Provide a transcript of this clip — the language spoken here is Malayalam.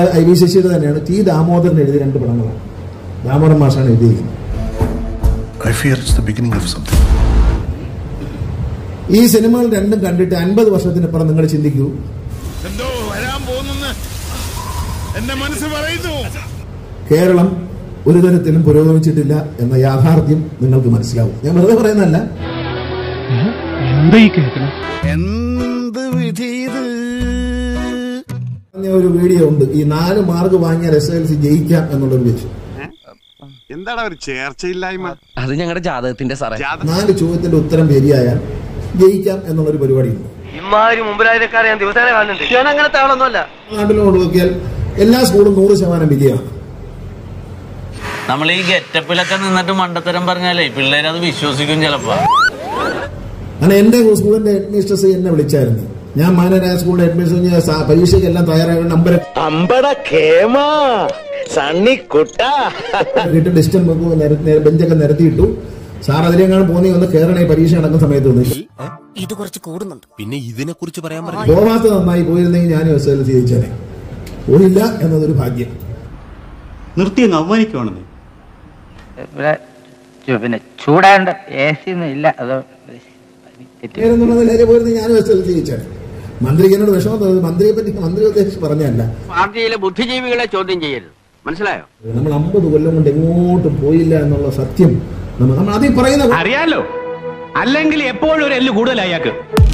ഐ വി ശശിയുടെ തന്നെയാണ് ടി ദാമോദരൻ എഴുതിയ രണ്ട് പടങ്ങളാണ് ദാമോദരൻ മാഷാണ് എഴുതിയിരിക്കുന്നത് I fear it's the beginning of something. ഈ സിനിമകൾ രണ്ടും കണ്ടിട്ട് അൻപത് വർഷത്തിനപ്പുറം നിങ്ങൾ ചിന്തിക്കൂ എന്തോ വരാൻ പോകുന്നെന്ന് എന്റെ മനസ്സ് പറയുന്നു കേരളം ഒരു തരത്തിലും പുരോഗമിച്ചിട്ടില്ല എന്ന യാഥാർത്ഥ്യം നിങ്ങൾക്ക് മനസ്സിലാവും ഞാൻ വെറുതെ പറയുന്നതല്ല എന്താ ഈ കേൾക്കണം എന്ത് വിധി ഇത് പറഞ്ഞ ഒരു വീഡിയോ ഉണ്ട് ഈ നാല് മാർക്ക് വാങ്ങിയ എസ് എൽ സി ജയിക്കാം എന്നുള്ളൊരു വിഷയം എന്താടാ ഒരു ചേർച്ചയില്ലായ്മ അത് ഞങ്ങളുടെ ജാതകത്തിന്റെ സാറേ നാല് ചോദ്യത്തിന്റെ ഉത്തരം ശരിയായാൽ ജയിക്കാം എന്നുള്ളൊരു പരിപാടിയുണ്ട് ഇമാതിരി മുമ്പിലായക്കാരെ ഞാൻ ദിവസേന കാണുന്നുണ്ട് ഞാൻ അങ്ങനത്തെ ആളൊന്നുമല്ല നാട്ടിലോട്ട് നോക്കിയാൽ എല്ലാ സ്കൂളും നൂറ് ശതമാനം വിജയമാണ് നമ്മൾ ഈ ഗെറ്റപ്പിലൊക്കെ നിന്നിട്ട് മണ്ടത്തരം പറഞ്ഞാലേ പിള്ളേരത് വിശ്വസിക്കും ചിലപ്പോ അങ്ങനെ എന്റെ സ്കൂളിന്റെ ഹെഡ്മിസ്ട്രസ് എന്നെ വിളിച്ചായിരുന്നു ഞാൻ മാനരായ സ്കൂളിന്റെ ഹെഡ്മിസ്ട്രസ് പരീക്ഷയ്ക്ക് എല്ലാം തയ്യാറായ നമ്പർ അമ്പട കേമ സണ്ണിക്കുട്ട കിട്ടി ഡിസ്റ്റൻസ് ബെഞ്ചൊക്കെ നിരത്തിയിട്ടു സാർ അതിലെങ്ങാണ് പോന്നി ഒന്ന് കയറണേ പരീക്ഷ നടക്കുന്ന സമയത്ത് ഒന്ന് ഇത് കുറച്ച് കൂടുന്നുണ്ട് പിന്നെ ഇതിനെ കുറിച്ച് പറയാൻ പറഞ്ഞു പോവാത്ത നന്നായി പോയിരുന്നെങ്കിൽ ഞാനും എസ് എൽ സി ജയിച്ചേനെ പോയില്ല എന്നതൊരു ഭാഗ്യം നിർത്തി അങ്ങ് അവമാനിക്കുവാണെന്ന് പിന്നെ ചൂടാണ്ട് എ സി ഒന്നും ഇല്ല അത് എന്നുള്ള നിലയിൽ പോയിരുന്നെങ്കിൽ ഞാനും എസ് എൽ സി ജയിച്ചേനെ മന്ത്രിക്ക് എന്നോട് വിഷമം തോന്നുന്നത് മന്ത്രിയെ പറ്റി മന്ത്രി ഉദ്ദേശിച്ച് പറഞ്ഞല്ല പാർട്ടിയിലെ ബുദ്ധിജീവികളെ ചോദ്യം ചെയ്യരുത് മനസ്സിലായോ നമ്മൾ അമ്പത് കൊല്ലം കൊണ്ട് എങ്ങോട്ടും പോയില്ല എന്നുള്ള സത്യം നമ്മൾ നമ്മൾ അതിൽ പറയുന്ന അറിയാലോ അല്ലെങ്കിൽ എപ്പോഴും ഒരു എല്ല് കൂടുതലായി അയാൾക്ക്